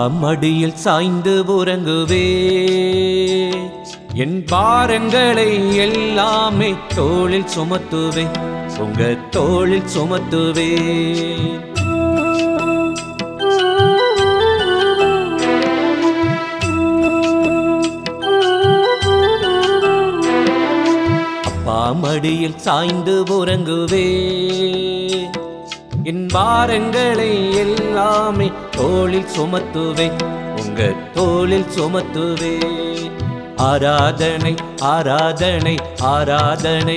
மடியில் சாய்ந்து உறங்குவே என் பாரங்களை எல்லாமே தோளில் சுமத்துவே உங்க தோளில் சுமத்துவே அப்பா மடியில் சாய்ந்து உறங்குவே என் பாரங்களை எல்லாமே தோளில் சுமத்துவே உங்க தோளில் சுமத்துவே ஆராதனை ஆராதனை ஆராதனை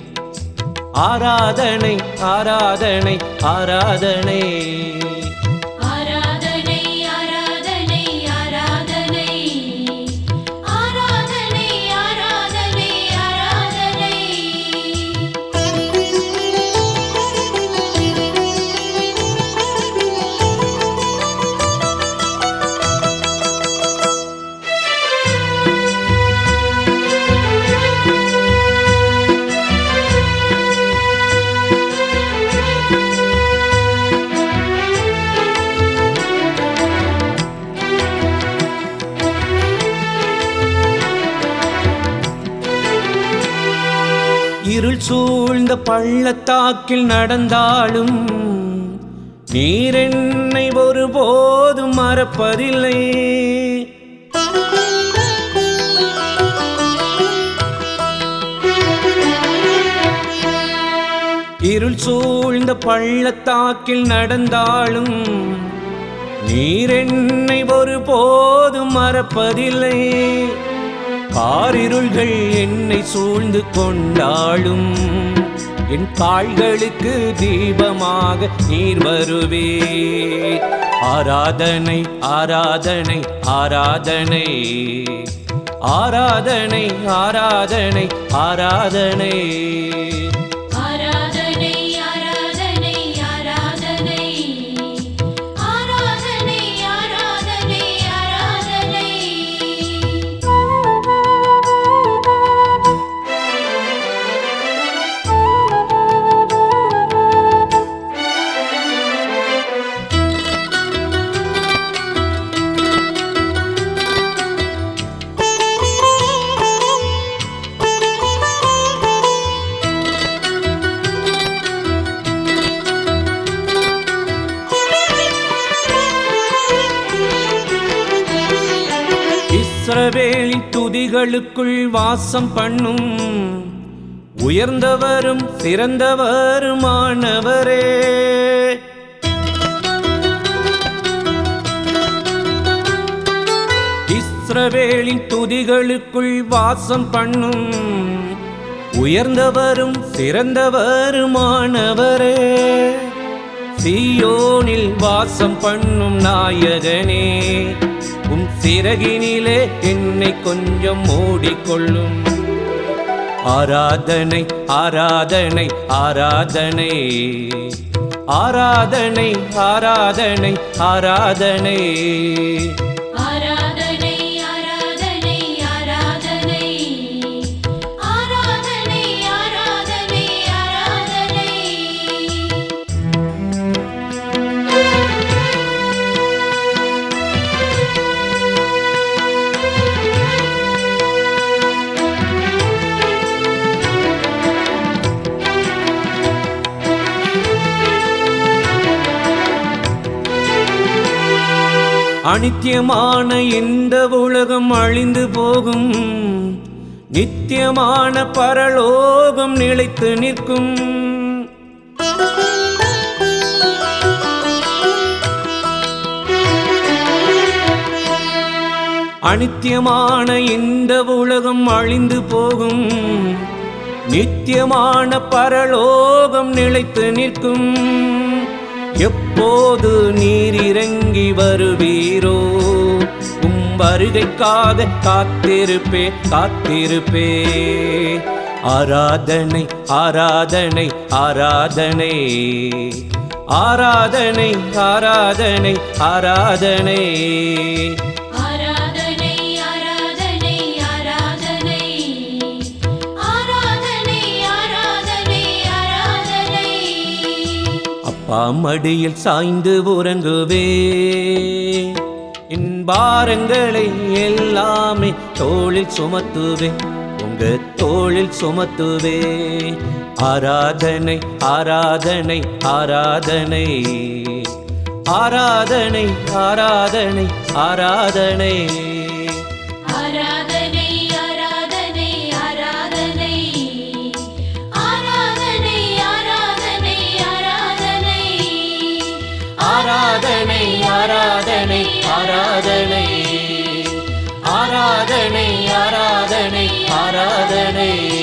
ஆராதனை ஆராதனை ஆராதனை ஆராதனை ஆராதனை ஆராதனை ஆராதனை ஆராதனை ஆராதனை இருள் சூழ்ந்த பள்ளத்தாக்கில் நடந்தாலும் நீர் என்னை ஒருபோதும் மறப்பதில்லை இருள் சூழ்ந்த பள்ளத்தாக்கில் நடந்தாலும் நீர் என்னை ஒருபோதும் மறப்பதில்லை காரிருள்கள் என்னை சூழ்ந்து கொண்டாலும் என் கால்களுக்கு தீபமாக நீர் வருவே ஆராதனை ஆராதனை ஆராதனை ஆராதனை ஆராதனை ஆராதனை ஆராதனை ஆராதனை ஆராதனை ஆராதனை ஆராதனை ஆராதனை இஸ்ரவேலின் துதிகளுக்குள் வாசம் பண்ணும் உயர்ந்தவரும் சிறந்தவருமானவரே இஸ்ரவேலின் துதிகளுக்குள் வாசம் பண்ணும் உயர்ந்தவரும் சிறந்தவருமானவரே சீயோனில் வாசம் பண்ணும் நாயகனே உம் சிறகினிலே என்னை கொஞ்சம் மூடிக்கொள்ளும் ஆராதனை ஆராதனை ஆராதனை ஆராதனை ஆராதனை ஆராதனை ஆராதனை ஆராதனை ஆராதனை ஆராதனை ஆராதனை ஆராதனை அனித்தியமான இந்த உலகம் அழிந்து போகும் நித்தியமான பரலோகம் நிலைத்து நிற்கும் அனித்தியமான இந்த உலகம் அழிந்து போகும் நித்தியமான பரலோகம் நிலைத்து நிற்கும் எப்போது நீர் இறங்கி வருவீரோ உம் வருகைக்காக காத்திருப்பே காத்திருப்பே ஆராதனை ஆராதனை ஆராதனை ஆராதனை ஆராதனை ஆராதனை ஆராதனை ஆராதனை ஆராதனை ஆராதனை ஆராதனை ஆராதனை அப்பா மடியில் சாய்ந்து உறங்குவே என் பாரங்களை எல்லாமே தோளில் சுமத்துவே உங்க தோளில் சுமத்துவே ஆராதனை ஆராதனை ஆராதனை ஆராதனை ஆராதனை ஆராதனை ஆராதனை ஆராதனை ஆராதனை ஆராதனை ஆராதனை ஆராதனை ஆராதனை ஆராதனை ஆராதனை ஆராதனை ஆராதனை ஆராதனை